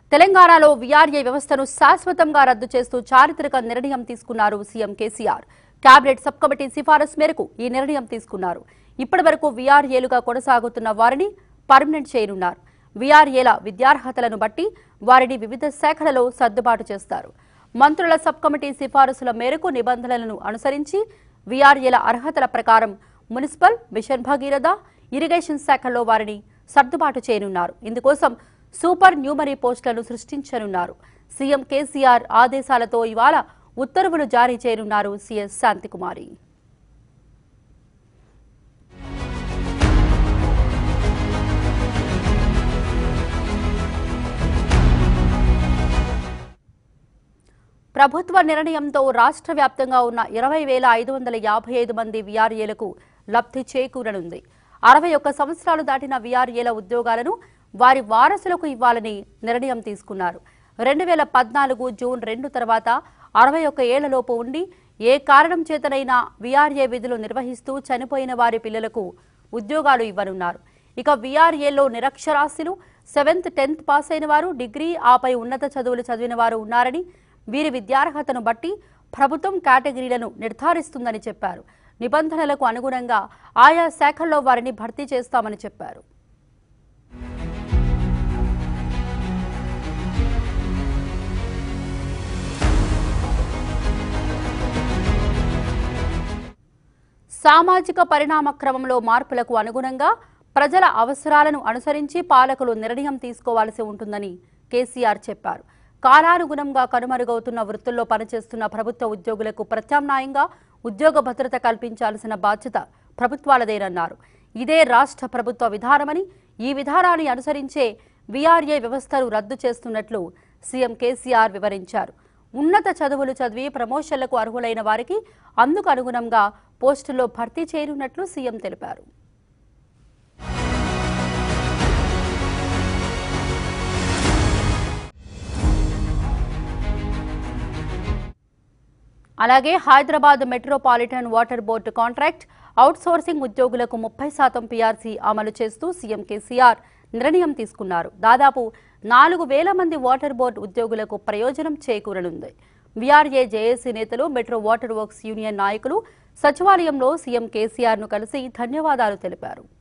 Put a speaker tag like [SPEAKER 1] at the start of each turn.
[SPEAKER 1] తెలంగాణలో వీఆర్ఏ వ్యవస్థను శాశ్వతంగా రద్దు చేస్తూ చారిత్రక నిర్ణయం తీసుకున్నారు CM KCR cabinet sub committee సిఫారసు మేరకు ఈ నిర్ణయం తీసుకున్నారు ఇప్పటి వరకు వీఆర్ఏలుగా కొనసాగుతున్న వారిని పర్మనెంట్ చేయనున్నారు వీఆర్ఏల విద్యార్హతలను బట్టి వారిని వివిధ శాఖలలో సర్దుబాటు చేస్తారు మంత్రుల సబ్ కమిటీ సిఫారసుల మేరకు నిబంధనలను అనుసరించి వీఆర్ఏల అర్హతల ప్రకారం మున్సిపల్ మిషన్ భగీరథ ఇరిగేషన్ శాఖల్లో వారిని సర్దుబాటు చేయనున్నారు ఇందుకోసం సూపర్ న్యూమరీ పోస్టులను సృష్టించనున్నారు సీఎం కేసీఆర్ ఆదేశాలతో ఇవాళ ఉత్తర్వులు జారీ చేయనున్నారు సీఎస్ శాంతికుమారి ప్రభుత్వ నిర్ణయంతో రాష్ట్ర వ్యాప్తంగా ఉన్న ఇరవై వేల ఐదు వందల యాభై ఐదు మంది వీఆర్ఏలకు లబ్ధి చేకూరనుంది అరవై ఒక్క సంవత్సరాలు దాటిన వీఆర్ఏల ఉద్యోగాలను వారి వారసులకు ఇవ్వాలని నిర్ణయం తీసుకున్నారు రెండు వేల పద్నాలుగు జూన్ రెండు తర్వాత అరవై ఒక్క ఏళ్లలోపు ఉండి ఏ కారణం చేతనైనా వీఆర్ఏ విధులు నిర్వహిస్తూ చనిపోయిన వారి పిల్లలకు ఉద్యోగాలు ఇవ్వనున్నారు ఇక వీఆర్ఏలో నిరక్షరాస్యులు సెవెంత్ టెన్త్ పాస్ అయిన వారు డిగ్రీ ఆపై ఉన్నత చదువులు చదివిన వారు ఉన్నారని వీరి విద్యార్హతను బట్టి ప్రభుత్వం కేటగిరీలను నిర్ధారిస్తుందని చెప్పారు నిబంధనలకు అనుగుణంగా ఆయా శాఖల్లో వారిని భర్తీ చేస్తామని చెప్పారు సామాజిక పరిణామ క్రమంలో మార్పులకు అనుగుణంగా ప్రజల అవసరాలను అనుసరించి పాలకులు నిర్ణయం తీసుకోవాల్సి ఉంటుందని కేసీఆర్ చెప్పారు కాలానుగుణంగా కనుమరుగవుతున్న వృత్తుల్లో పనిచేస్తున్న ప్రభుత్వ ఉద్యోగులకు ప్రత్యామ్నాయంగా ఉద్యోగ భద్రత కల్పించాల్సిన బాధ్యత ప్రభుత్వాలదేనన్నారు ఇదే రాష్ట్ర ప్రభుత్వ విధానమని ఈ విధానాన్ని అనుసరించే వీఆర్ఏ వ్యవస్థను రద్దు చేస్తున్నట్లు సీఎం కేసీఆర్ వివరించారు ఉన్నత చదువులు చదివి ప్రమోషన్లకు అర్హులైన వారికి అందుకు అనుగుణంగా పోస్టుల్లో భర్తీ చేయనున్నట్లు సీఎం తెలిపారు అలాగే Hyderabad metropolitan water board contract outsourcing ఉద్యోగులకు ముప్పై శాతం పీఆర్సీ అమలు చేస్తూ సీఎం కేసీఆర్ నిర్ణయం తీసుకున్నారు దాదాపు నాలుగు వేల మంది వాటర్ బోర్డు ఉద్యోగులకు ప్రయోజనం చేకూరనుంది వీఆర్ఏ జేఏసీ నేతలు మెట్రో వాటర్ వర్క్స్ యూనియన్ నాయకులు సచివాలయంలో సీఎం కేసీఆర్ ను కలిసి ధన్యవాదాలు తెలిపారు